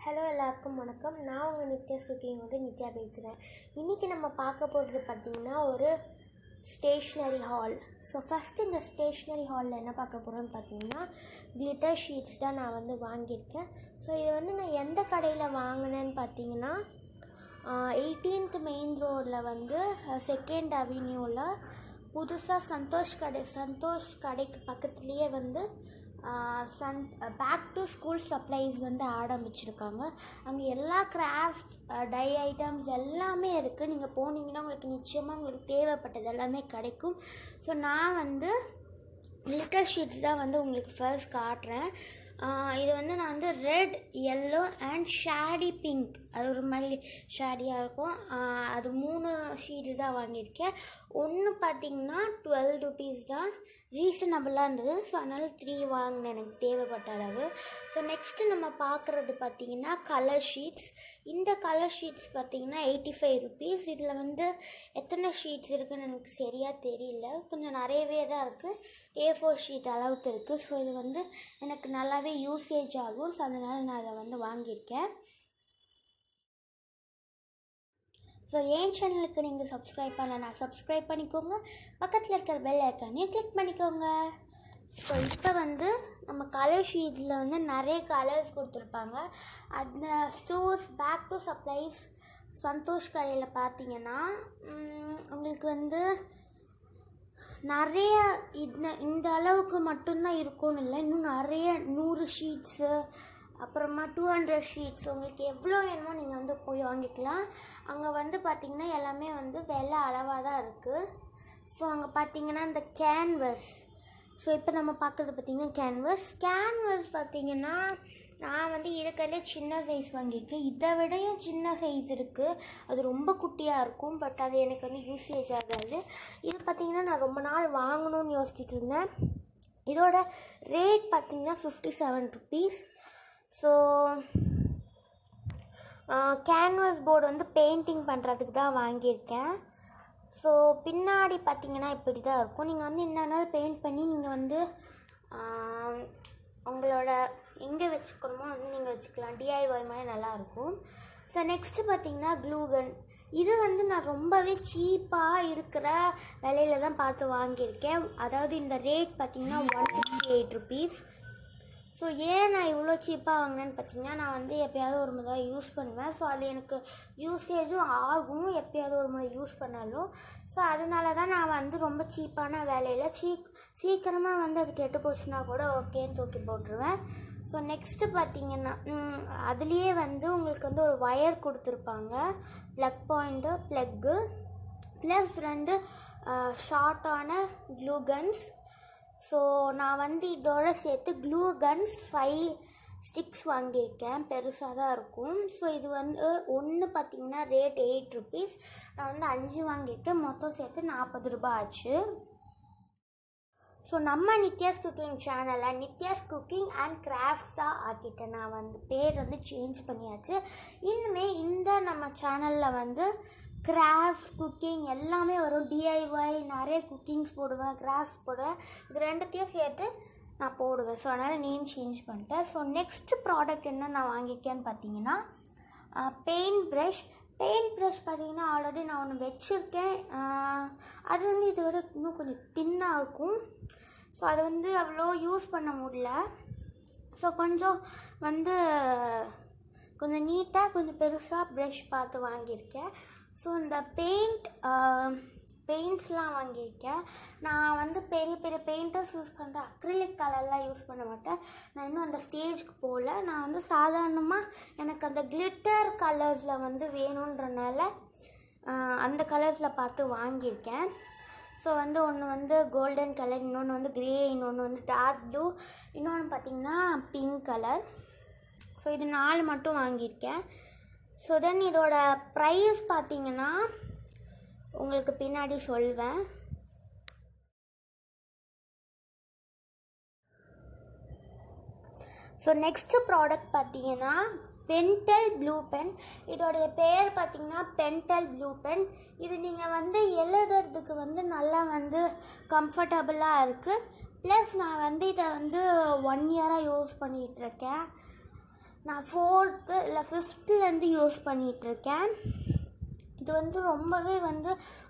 hello எல்லாருக்கும் வணக்கம் நான் உங்கள் நித்யாஸ் குக்கிங்கோட நித்யா பேசுகிறேன் இன்றைக்கி நம்ம பார்க்க போகிறது பார்த்திங்கன்னா ஒரு ஸ்டேஷ்னரி ஹால் ஸோ ஃபஸ்ட்டு இந்த ஸ்டேஷ்னரி ஹாலில் என்ன பார்க்க போகிறோன்னு பார்த்தீங்கன்னா கிளிட்டர் ஷீட்ஸ் தான் நான் வந்து வாங்கியிருக்கேன் ஸோ இது வந்து நான் எந்த கடையில் வாங்கினேன்னு பார்த்தீங்கன்னா எயிட்டீன்த் மெயின் ரோடில் வந்து செகண்ட் அவென்யூவில் புதுசாக சந்தோஷ் கடை சந்தோஷ் கடைக்கு பக்கத்துலேயே வந்து sun back to school supplies வந்து ஆரம்பிச்சிருக்காங்க அங்கே எல்லா கிராஃப்ட்ஸ் டை ஐட்டம்ஸ் எல்லாமே இருக்குது நீங்கள் போனீங்கன்னா உங்களுக்கு நிச்சயமாக உங்களுக்கு தேவைப்பட்டது எல்லாமே கிடைக்கும் ஸோ நான் வந்து லிட்டர் ஷீட்ஸ் தான் வந்து உங்களுக்கு ஃபர்ஸ்ட் காட்டுறேன் இது வந்து நான் வந்து red yellow and shady pink அது ஒரு மாதிரி ஷேடியாக இருக்கும் அது மூணு ஷீட்ஸ் தான் வாங்கியிருக்கேன் ஒன்று பார்த்தீங்கன்னா டுவெல் ருபீஸ் தான் ரீசனபிளாக இருந்தது ஸோ அதனால் த்ரீ வாங்கினேன் எனக்கு தேவைப்பட்ட அளவு ஸோ நெக்ஸ்ட்டு நம்ம பார்க்குறது பார்த்திங்கன்னா கலர் ஷீட்ஸ் இந்த கலர் ஷீட்ஸ் பார்த்திங்கன்னா எயிட்டி ஃபைவ் ருபீஸ் இதில் வந்து எத்தனை ஷீட்ஸ் இருக்குதுன்னு எனக்கு சரியாக தெரியல கொஞ்சம் நிறையவே தான் இருக்குது ஏ ஃபோர் ஷீட் அளவுக்கு இருக்குது ஸோ இது வந்து எனக்கு நல்லாவே யூசேஜ் ஆகும் ஸோ அதனால் நான் அதை வந்து வாங்கியிருக்கேன் ஸோ என் சேனலுக்கு நீங்கள் சப்ஸ்கிரைப் பண்ணலன்னா சப்ஸ்கிரைப் பண்ணிக்கோங்க பக்கத்தில் இருக்கிற பெல் ஐக்கானையும் கிளிக் பண்ணிக்கோங்க ஸோ இப்போ வந்து நம்ம கலர் ஷீட்ஸில் வந்து நிறைய கலர்ஸ் கொடுத்துருப்பாங்க அந்த stores back to supplies Santhosh கடையில் பார்த்தீங்கன்னா உங்களுக்கு வந்து நிறைய இந்த இந்த அளவுக்கு மட்டும்தான் இருக்கும்னு இல்லை இன்னும் நிறைய நூறு ஷீட்ஸு அப்புறமா டூ ஹண்ட்ரட் ஷீட்ஸ் உங்களுக்கு எவ்வளோ வேணுமோ நீங்கள் வந்து போய் வாங்கிக்கலாம் அங்கே வந்து பார்த்திங்கன்னா எல்லாமே வந்து விலை அளவாக தான் இருக்குது ஸோ அங்கே பார்த்தீங்கன்னா இந்த கேன்வஸ் ஸோ இப்போ நம்ம பார்க்குறது பார்த்திங்கன்னா கேன்வஸ் கேன்வஸ் பார்த்திங்கன்னா நான் வந்து இருக்கிறதுலே சின்ன சைஸ் வாங்கியிருக்கேன் இதை விடையும் சின்ன சைஸ் இருக்குது அது ரொம்ப குட்டியாக இருக்கும் பட் அது எனக்கு வந்து யூசேஜ் ஆகாது இது பார்த்திங்கன்னா நான் ரொம்ப நாள் வாங்கணும்னு யோசிச்சுட்டு இருந்தேன் இதோட ரேட் பார்த்திங்கன்னா fifty seven rupees so canvas board வந்து பெயிண்டிங் பண்ணுறதுக்கு தான் வாங்கியிருக்கேன் ஸோ பின்னாடி பார்த்தீங்கன்னா இப்படி தான் இருக்கும் நீங்கள் வந்து என்னன்னாலும் பெயிண்ட் பண்ணி நீங்கள் வந்து உங்களோட எங்கே வச்சுக்கணுமோ வந்து நீங்கள் வச்சுக்கலாம் டிஐஒய் மாதிரி நல்லாயிருக்கும் ஸோ நெக்ஸ்ட்டு பார்த்தீங்கன்னா க்ளூகன் இது வந்து நான் ரொம்பவே சீப்பாக இருக்கிற விலையில தான் பார்த்து வாங்கியிருக்கேன் அதாவது இந்த ரேட் பார்த்திங்கன்னா one sixty eight rupees so ஏன் நான் இவ்வளோ சீப்பாக வாங்கினேன்னு பார்த்தீங்கன்னா நான் வந்து எப்போயாவது ஒரு முறை யூஸ் பண்ணுவேன் ஸோ அது எனக்கு யூசேஜும் ஆகும் எப்போயாவது ஒரு முறை யூஸ் பண்ணாலும் ஸோ அதனால தான் நான் வந்து ரொம்ப சீப்பான வேலையில் சீக் சீக்கிரமாக வந்து அது கெட்டு போச்சுன்னா கூட ஓகேன்னு தூக்கி போட்டுருவேன் ஸோ நெக்ஸ்ட்டு பார்த்தீங்கன்னா அதுலேயே வந்து உங்களுக்கு வந்து ஒரு ஒயர் கொடுத்துருப்பாங்க ப்ளக் பாயிண்ட்டு ப்ளக்கு ப்ளஸ் ரெண்டு ஷார்ட்டான க்ளூ கன்ஸ் ஸோ நான் வந்து இதோட சேர்த்து க்ளூ கன்ஸ் ஃபைவ் ஸ்டிக்ஸ் வாங்கியிருக்கேன் பெருசாக தான் இருக்கும் ஸோ இது வந்து ஒன்று பார்த்திங்கன்னா ரேட் எயிட் ருபீஸ் நான் வந்து அஞ்சு வாங்கியிருக்கேன் மொத்தம் சேர்த்து நாற்பது ரூபாய் ஆச்சு ஸோ நம்ம நித்யாஸ் குக்கிங் சேனலை நித்யாஸ் குக்கிங் அண்ட் கிராஃப்ட்ஸாக ஆக்கிட்டேன் நான் வந்து பேர் வந்து சேஞ்ச் பண்ணியாச்சு இன்னுமே இந்த நம்ம சேனலில் வந்து கிராஃப்ட்ஸ் குக்கிங் எல்லாமே வரும் டிஐஒய் நிறைய குக்கிங்ஸ் போடுவேன் கிராஃப்ட்ஸ் போடுவேன் இது ரெண்டுத்தையும் சேர்த்து நான் போடுவேன் ஸோ அதனால் நேம் சேஞ்ச் பண்ணிட்டேன் ஸோ நெக்ஸ்ட் ப்ராடக்ட் என்ன நான் வாங்கியிருக்கேன்னு பார்த்தீங்கன்னா பெயிண்ட் ப்ரஷ் பெயிண்ட் ப்ரஷ் பார்த்தீங்கன்னா ஆல்ரெடி நான் ஒன்று வச்சுருக்கேன் அது வந்து இதை விட இன்னும் கொஞ்சம் தின்னாக இருக்கும் ஸோ அதை வந்து அவ்வளோ யூஸ் பண்ண முடியல ஸோ கொஞ்சம் வந்து கொஞ்சம் நீட்டாக கொஞ்சம் பெருசாக ப்ரஷ் பார்த்து வாங்கியிருக்கேன் ஸோ இந்த பெயிண்ட் பெயிண்ட்ஸ்லாம் வாங்கியிருக்கேன் நான் வந்து பெரிய பெரிய பெயிண்டர்ஸ் யூஸ் பண்ணுறேன் அக்ரிலிக் கலர்லாம் யூஸ் பண்ண மாட்டேன் நான் இன்னும் அந்த ஸ்டேஜ்க்கு போகல நான் வந்து சாதாரணமாக எனக்கு அந்த கிளிட்டர் கலர்ஸில் வந்து வேணுன்றனால அந்த கலர்ஸில் பார்த்து வாங்கியிருக்கேன் ஸோ வந்து ஒன்று வந்து கோல்டன் கலர் இன்னொன்று வந்து க்ரே இன்னொன்று வந்து டார்க் ப்ளூ இன்னொன்று பார்த்திங்கன்னா பிங்க் கலர் ஸோ இது நாலு மட்டும் வாங்கியிருக்கேன் ஸோ தென் இதோட ப்ரைஸ் பார்த்தீங்கன்னா உங்களுக்கு பின்னாடி சொல்வேன் ஸோ நெக்ஸ்ட்டு ப்ராடக்ட் பார்த்தீங்கன்னா பென்டல் ப்ளூ பென் இதோடைய பேர் பார்த்தீங்கன்னா பென்டல் ப்ளூ பென் இது நீங்கள் வந்து எழுதுறதுக்கு வந்து நல்லா வந்து கம்ஃபர்டபுளாக இருக்குது ப்ளஸ் நான் வந்து இதை வந்து ஒன் இயராக யூஸ் பண்ணிகிட்ருக்கேன் நான் ஃபோர்த்து இல்லை ஃபிஃப்த்துலேருந்து யூஸ் பண்ணிகிட்ருக்கேன் இது வந்து ரொம்பவே வந்து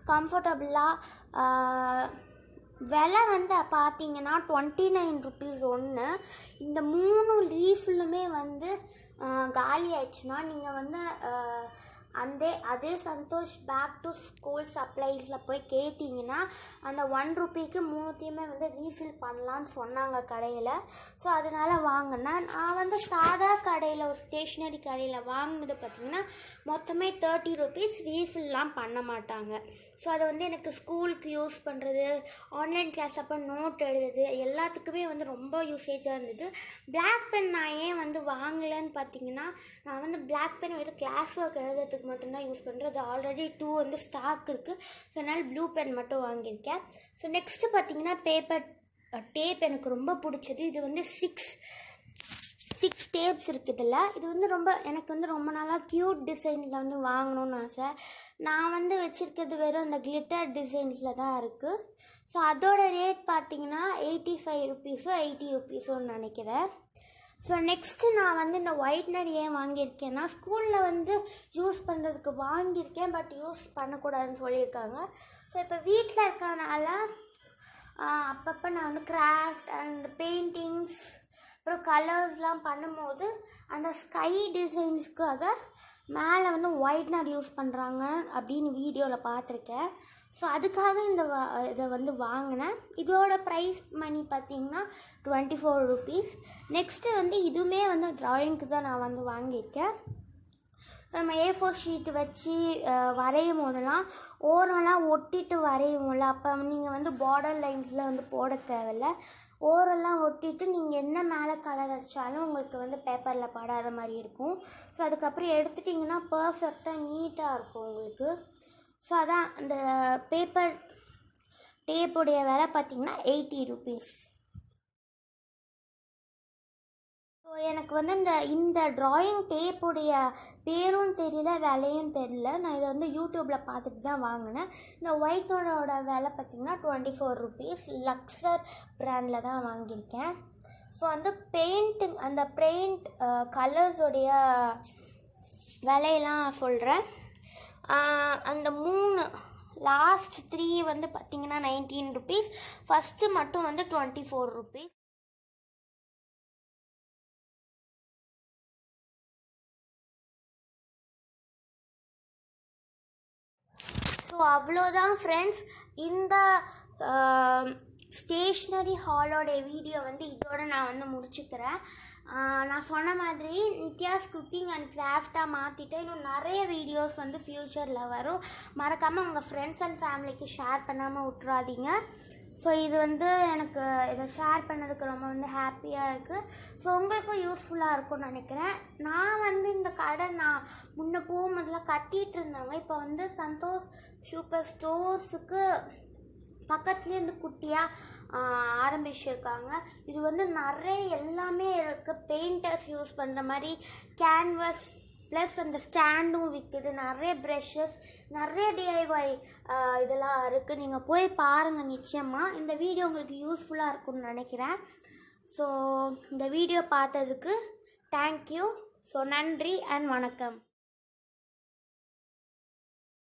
கம்ஃபர்டபுளாக விலை வந்து பார்த்தீங்கன்னா டுவெண்ட்டி நைன் ருபீஸ் ஒன்று இந்த மூணு லீஃப்லுமே வந்து ஆஹ், காலி ஆயிடுச்சுன்னா நீங்கள் வந்து ஆஹ், அந்த அதே சந்தோஷ் பேக் டு ஸ்கூல் சப்ளைஸில் போய் கேட்டிங்கன்னா அந்த ஒன் ருபீக்கு மூணுத்தையுமே வந்து ரீஃபில் பண்ணலான்னு சொன்னாங்க கடையில் ஸோ அதனால் வாங்கினேன் நான் வந்து சாதா கடையில் ஒரு ஸ்டேஷ்னரி கடையில் வாங்கினது பார்த்தீங்கன்னா மொத்தமே தேர்ட்டி ருபீஸ் ரீஃபில்லாம் பண்ண மாட்டாங்க ஸோ அதை வந்து எனக்கு ஸ்கூலுக்கு யூஸ் பண்ணுறது ஆன்லைன் கிளாஸ் அப்போ நோட் எழுதுறது எல்லாத்துக்குமே வந்து ரொம்ப யூசேஜாக இருந்தது பிளாக் பென் நான் ஏன் வந்து வாங்கலைன்னு பார்த்தீங்கன்னா நான் வந்து பிளாக் பென் வெறும் கிளாஸ் ஒர்க் எழுதுறதுக்கு மட்டும்தான் யூஸ் பண்ணுறேன் அது ஆல்ரெடி டூ வந்து ஸ்டாக் இருக்குது ஸோ அதனால் ப்ளூ பென் மட்டும் வாங்கியிருக்கேன் ஸோ நெக்ஸ்ட்டு பார்த்தீங்கன்னா பேப்பர் டேப் எனக்கு ரொம்ப பிடிச்சது இது வந்து சிக்ஸ் சிக்ஸ் டேப்ஸ் இருக்குதுல்ல இது வந்து ரொம்ப எனக்கு வந்து ரொம்ப நாளாக க்யூட் டிசைன்ஸில் வந்து வாங்கணும்னு ஆசை நான் வந்து வச்சுருக்கிறது வெறும் அந்த கிளிட்டர் டிசைன்ஸில் தான் இருக்குது ஸோ அதோட ரேட் பார்த்தீங்கன்னா எயிட்டி ஃபைவ் ருபீஸோ எயிட்டி ருபீஸோன்னு நினைக்கிறேன் ஸோ நெக்ஸ்ட்டு நான் வந்து இந்த ஒயிட்னர் ஏன் வாங்கியிருக்கேன்னா ஸ்கூலில் வந்து யூஸ் பண்ணுறதுக்கு வாங்கியிருக்கேன் பட் யூஸ் பண்ணக்கூடாதுன்னு சொல்லியிருக்காங்க ஸோ இப்போ வீட்டில் இருக்கறனால ஆஹ் அப்பப்போ நான் வந்து கிராஃப்ட் அண்ட் பெயிண்டிங்ஸ் அப்புறம் கலர்ஸ்லாம் பண்ணும்போது அந்த ஸ்கை டிசைன்ஸ்க்காக மேலே வந்து ஒயிட்னர் யூஸ் பண்ணுறாங்க அப்படின்னு வீடியோவில் பார்த்துருக்கேன் ஸோ அதுக்காக இந்த வா- இதை வந்து வாங்கினேன் இதோட ப்ரைஸ் மணி பார்த்தீங்கன்னா டுவெண்ட்டி ஃபோர் ருபீஸ் நெக்ஸ்ட்டு வந்து இதுவுமே வந்து ட்ராயிங்க்கு தான் நான் வந்து வாங்கியிருக்கேன் ஸோ நம்ம ஏ ஃபோர் ஷீட் வச்சு அஹ், வரையும் போதெல்லாம் ஓரம்லாம் ஒட்டிட்டு வரையும்ல அப்போ நீங்கள் வந்து பார்டர் லைன்ஸில் வந்து போட தேவையில்ல ஓரெல்லாம் ஒட்டிட்டு நீங்கள் என்ன மேலே கலர் அடித்தாலும் உங்களுக்கு வந்து பேப்பரில் படாத மாதிரி இருக்கும் ஸோ அதுக்கப்புறம் எடுத்துட்டிங்கன்னா பர்ஃபெக்டாக நீட்டாக இருக்கும் உங்களுக்கு ஸோ அதான் அந்த பேப்பர் டேப்புடைய விலை பார்த்தீங்கன்னா எயிட்டி ருபீஸ் ஸோ எனக்கு வந்து இந்த இந்த ட்ராயிங் டேப்புடைய பேரும் தெரியல விலையும் தெரியல நான் இதை வந்து யூடியூப்பில் பார்த்துட்டு தான் வாங்கினேன் இந்த ஒயிட் நோடோட விலை பார்த்தீங்கன்னா டுவெண்ட்டி ஃபோர் ருபீஸ் லக்ஸர் பிராண்டில் தான் வாங்கியிருக்கேன் ஸோ வந்து பெயிண்டிங் அந்த பெயிண்ட் கலர்ஸோடைய விலையெல்லாம் சொல்கிறேன் அந்த மூணு லாஸ்ட் த்ரீ வந்து பார்த்தீங்கன்னா நைன்டீன் ருபீஸ் ஃபஸ்ட்டு மட்டும் வந்து டுவெண்ட்டி ஃபோர் ருபீஸ் ஸோ அவ்வளோதான் ஃப்ரெண்ட்ஸ் இந்த ஸ்டேஷ்னரி ஹாலோட வீடியோ வந்து இதோட நான் வந்து முடிச்சுக்கிறேன் ஆஹ் நான் சொன்ன மாதிரி நித்யாஸ் குக்கிங் அண்ட் கிராஃப்டாக மாற்றிட்டு இன்னும் நிறைய வீடியோஸ் வந்து ஃப்யூச்சரில் வரும் மறக்காமல் உங்கள் ஃப்ரெண்ட்ஸ் அண்ட் ஃபேமிலிக்கு ஷேர் பண்ணாமல் விட்றாதீங்க ஸோ இது வந்து எனக்கு இதை ஷேர் பண்ணதுக்கு ரொம்ப வந்து ஹாப்பியாக இருக்குது ஸோ உங்களுக்கும் யூஸ்ஃபுல்லாக இருக்கும்னு நினைக்கிறேன் நான் வந்து இந்த கடை நான் முன்ன போகும்போதெல்லாம் கட்டிகிட்டு இருந்தாங்க இப்போ வந்து சந்தோஷ் சூப்பர் ஸ்டோர்ஸுக்கு பக்கத்துலேயே இந்த குட்டியாக ஆரம்பிச்சிருக்காங்க இது வந்து நிறைய எல்லாமே இருக்குது பெயிண்டர்ஸ் யூஸ் பண்ணுற மாதிரி கேன்வஸ் ப்ளஸ் அந்த ஸ்டாண்டும் விற்குது நிறைய ப்ரெஷஸ் நிறைய டிஐஒய் இதெல்லாம் இருக்குது நீங்கள் போய் பாருங்கள் நிச்சயமாக இந்த வீடியோ உங்களுக்கு யூஸ்ஃபுல்லாக இருக்கும்னு நினைக்கிறேன் ஸோ இந்த வீடியோ பார்த்ததுக்கு தேங்க்யூ ஸோ நன்றி அண்ட் வணக்கம்